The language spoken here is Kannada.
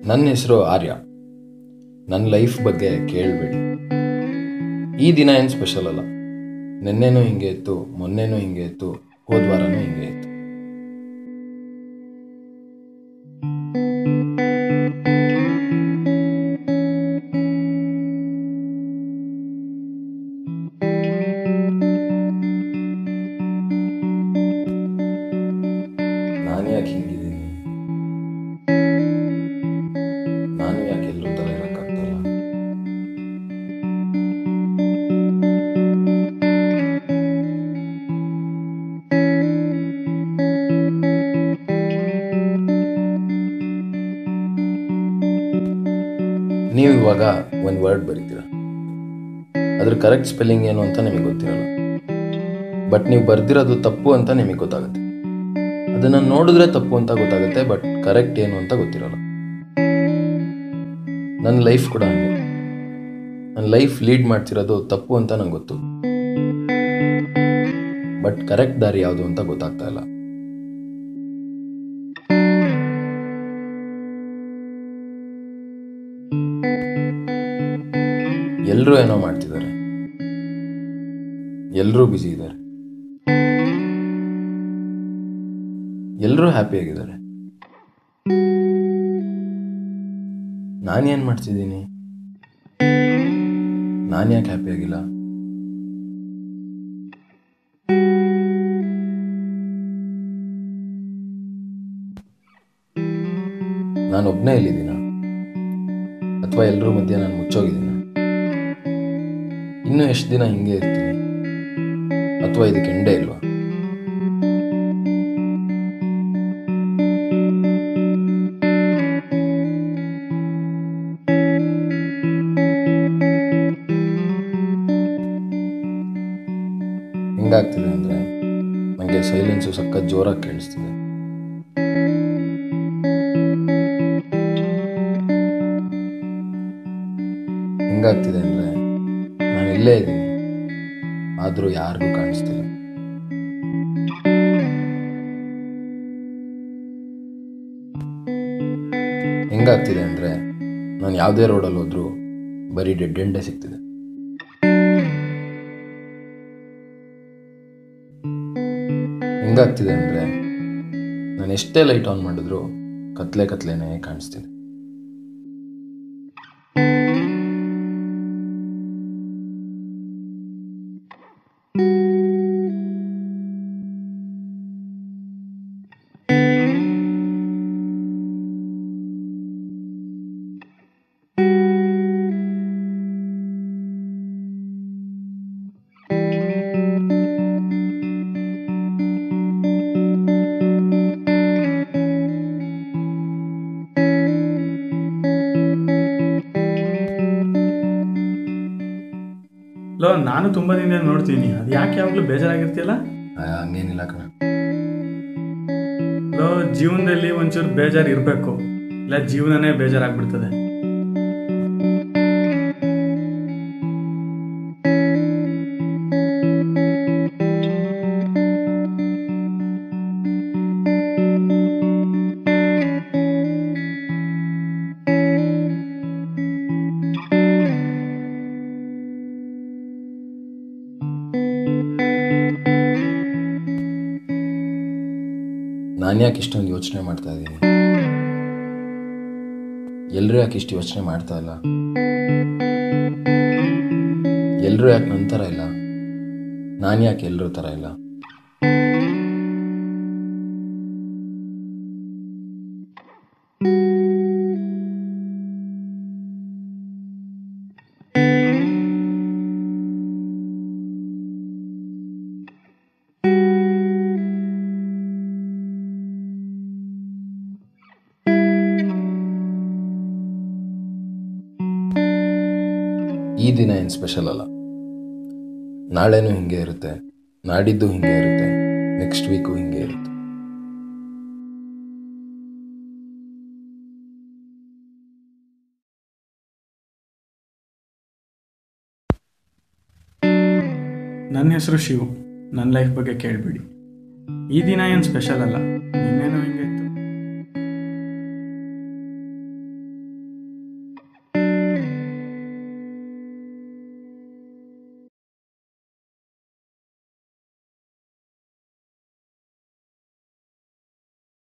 ನನ್ನ ಹೆಸರು ಆರ್ಯ ನನ್ನ ಲೈಫ್ ಬಗ್ಗೆ ಕೇಳಬೇಡಿ ಈ ದಿನ ಏನು ಸ್ಪೆಷಲ್ ಅಲ್ಲ ನಿನ್ನೆನೂ ಹಿಂಗೆ ಇತ್ತು ಮೊನ್ನೆನೂ ಹಿಂಗೆ ಇತ್ತು ಹೋದ ವಾರನೂ ಹಿಂಗೆ ಇತ್ತು ನಾನು ಯಾಕೆ ಹಿಂಗಿದ್ದೀನಿ ನಾನು ಯಾಕೆ ಎಲ್ಲರೂ ಥರ ಇರೋಕ್ಕಾಗ್ತಲ್ಲ ನೀವು ಇವಾಗ ಒಂದು ವರ್ಡ್ ಬರೀತೀರ ಅದ್ರ ಕರೆಕ್ಟ್ ಸ್ಪೆಲ್ಲಿಂಗ್ ಏನು ಅಂತ ನಿಮಗೆ ಗೊತ್ತಿರಲ್ಲ ಬಟ್ ನೀವು ಬರ್ದಿರೋದು ತಪ್ಪು ಅಂತ ನಿಮಗೆ ಗೊತ್ತಾಗುತ್ತೆ ಅದನ್ನು ನೋಡಿದ್ರೆ ತಪ್ಪು ಅಂತ ಗೊತ್ತಾಗುತ್ತೆ ಬಟ್ ಕರೆಕ್ಟ್ ಏನು ಅಂತ ಗೊತ್ತಿರಲ್ಲ ನನ್ನ ಲೈಫ್ ಕೂಡ ಹಂಗೆ ನನ್ನ ಲೈಫ್ ಲೀಡ್ ಮಾಡ್ತಿರೋದು ತಪ್ಪು ಅಂತ ನಂಗೆ ಗೊತ್ತು ಬಟ್ ಕರೆಕ್ಟ್ ದಾರಿ ಯಾವುದು ಅಂತ ಗೊತ್ತಾಗ್ತಾ ಇಲ್ಲ ಎಲ್ಲರೂ ಏನೋ ಮಾಡ್ತಿದ್ದಾರೆ ಎಲ್ಲರೂ ಬ್ಯುಸಿ ಇದ್ದಾರೆ ಎಲ್ಲರೂ ಹ್ಯಾಪಿಯಾಗಿದ್ದಾರೆ ನಾನೇನು ಮಾಡ್ತಿದ್ದೀನಿ ನಾನು ಯಾಕೆ ಹ್ಯಾಪಿಯಾಗಿಲ್ಲ ನಾನು ಒಬ್ಬನೇ ಇಲ್ಲಿದ್ದೀನ ಅಥವಾ ಎಲ್ಲರೂ ಮಧ್ಯೆ ನಾನು ಮುಚ್ಚೋಗಿದ್ದೀನ ಇನ್ನೂ ಎಷ್ಟು ದಿನ ಹಿಂಗೆ ಇರ್ತೀನಿ ಅಥವಾ ಇದಕ್ಕೆ ಎಂಡೇ ಇಲ್ವಾ ಹೆಂಗಾಗ್ತಿದೆ ಅಂದರೆ ನನಗೆ ಸೈಲೆನ್ಸು ಸಖತ್ ಜೋರಾಗಿ ಕೇಳಿಸ್ತಿದೆ ಹೆಂಗಾಗ್ತಿದೆ ಅಂದರೆ ನಾನು ಇಲ್ಲೇ ಇದ್ದೀನಿ ಆದರೂ ಯಾರಿಗೂ ಕಾಣಿಸ್ತಿಲ್ಲ ಹೆಂಗಾಗ್ತಿದೆ ಅಂದರೆ ನಾನು ಯಾವುದೇ ರೋಡಲ್ಲಿ ಹೋದರೂ ಬರೀ ಡೆಡ್ ಎಂಡೇ ಸಿಗ್ತಿದೆ ಹೆಂಗಾಗ್ತಿದೆ ಅಂದರೆ ನಾನು ಎಷ್ಟೇ ಲೈಟ್ ಆನ್ ಮಾಡಿದ್ರು ಕತ್ಲೆ ಕತ್ಲೆನೇ ಕಾಣಿಸ್ತಿದೆ ಲೋ ನಾನು ತುಂಬ ದಿನ ನೋಡ್ತೀನಿ ಅದು ಯಾಕೆ ಯಾವಾಗಲೂ ಬೇಜಾರಾಗಿರ್ತಿಯಲ್ಲ ಆ, ಹಂಗೇನಿಲ್ಲ ಕಣ ಲೋ ಜೀವನದಲ್ಲಿ ಒಂಚೂರು ಬೇಜಾರು ಇರಬೇಕು ಇಲ್ಲ ಜೀವನನೇ ಬೇಜಾರಾಗ್ಬಿಡ್ತದೆ ನಾನು ಯಾಕೆ ಇಷ್ಟೊಂದು ಯೋಚನೆ ಮಾಡ್ತಾ ಇದ್ದೀನಿ ಎಲ್ಲರೂ ಯಾಕೆ ಇಷ್ಟು ಯೋಚನೆ ಮಾಡ್ತಾ ಇಲ್ಲ ಎಲ್ಲರೂ ಯಾಕೆ ನನ್ನ ಥರ ಇಲ್ಲ ನಾನು ಯಾಕೆ ಎಲ್ಲರೂ ಥರ ಇಲ್ಲ ಈ ದಿನ ಏನು ಸ್ಪೆಷಲ್ ಅಲ್ಲ ನಾಳೆನೂ ಹಿಂಗೆ ಇರುತ್ತೆ ನಾಡಿದ್ದು ಹಿಂಗೆ ಇರುತ್ತೆ ನೆಕ್ಸ್ಟ್ ವೀಕು ಹಿಂಗೆ ಇರುತ್ತೆ ನನ್ನ ಹೆಸರು ಶಿವು ನನ್ನ ಲೈಫ್ ಬಗ್ಗೆ ಕೇಳಬೇಡಿ ಈ ದಿನ ಏನು ಸ್ಪೆಷಲ್ ಅಲ್ಲ ನಿನ್ನೇನೂ